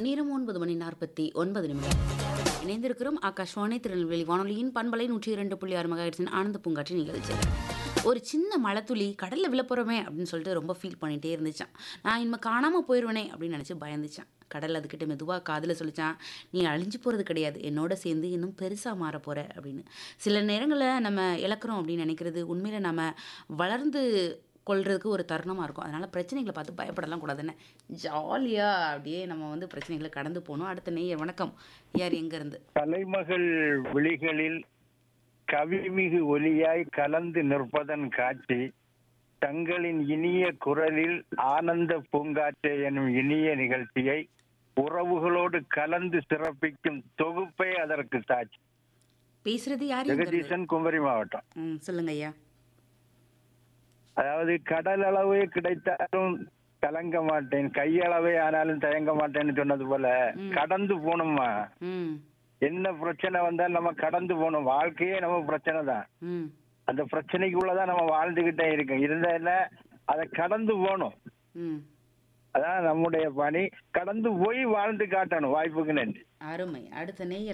நேரம் ஒன்பது மணி நாற்பத்தி ஒன்பது நிமிடம் இணைந்திருக்கிறோம் ஆகாஷ்வாணி திருநெல்வேலி வானொலியின் பண்பலை நூற்றி இரண்டு புள்ளி ஆறு மெகாஹெர்ட்ஸின் ஆனந்த பூங்காற்றி நிகழ்ச்சியில் ஒரு சின்ன மழைத்துளி கடலில் விழப்போகிறோமே அப்படின்னு சொல்லிட்டு ரொம்ப ஃபீல் பண்ணிகிட்டே இருந்துச்சான் நான் இனிமே காணாமல் போயிடுவேனே அப்படின்னு நினச்சி பயந்துச்சான் கடல் அதுக்கிட்ட மெதுவாக காதில் சொல்லிச்சான் நீ அழிஞ்சு போகிறது கிடையாது என்னோட சேர்ந்து இன்னும் பெருசாக மாற போகிற அப்படின்னு சில நேரங்களில் நம்ம இழக்கிறோம் அப்படின்னு நினைக்கிறது உண்மையில் நம்ம வளர்ந்து கொள்றதுக்கு ஒரு தருணமாக இருக்கும் அதனால் பிரச்சனைகளை பார்த்து பயப்படலாம் கூடாதுன்னு ஜாலியாக அப்படியே நம்ம வந்து பிரச்சனைகளை கடந்து போகணும் அடுத்த நெய்யர் வணக்கம் யார் எங்கேருந்து கலைமகள் விழிகளில் கவிமிகு ஒலியாய் கலந்து நிற்பதன் காட்சி தங்களின் இனிய குரலில் ஆனந்த பூங்காற்றே எனும் இனிய நிகழ்ச்சியை உறவுகளோடு கலந்து சிறப்பிக்கும் தொகுப்பே அதற்கு சாட்சி பேசுறது யார் எங்கேருந்து ஜெகதீசன் குமரி மாவட்டம் ம் சொல்லுங்க ஐயா அதாவது கடல் அளவே கிடைத்தாலும் கலங்க மாட்டேன் கையளவே ஆனாலும் தயங்க மாட்டேன்னு சொன்னது போல கடந்து போகணுமா ம் என்ன பிரச்சனை வந்தாலும் நம்ம கடந்து போகணும் வாழ்க்கையே நம்ம பிரச்சனை தான் ம் அந்த பிரச்சனைக்குள்ளதான் நம்ம வாழ்ந்துகிட்டே இருக்கோம் இருந்தால அதை கடந்து போகணும் ம் அதான் நம்முடைய பணி கடந்து போய் வாழ்ந்து காட்டணும் வாய்ப்புக்கு நன்றி அருமை அடுத்த நெய்யர்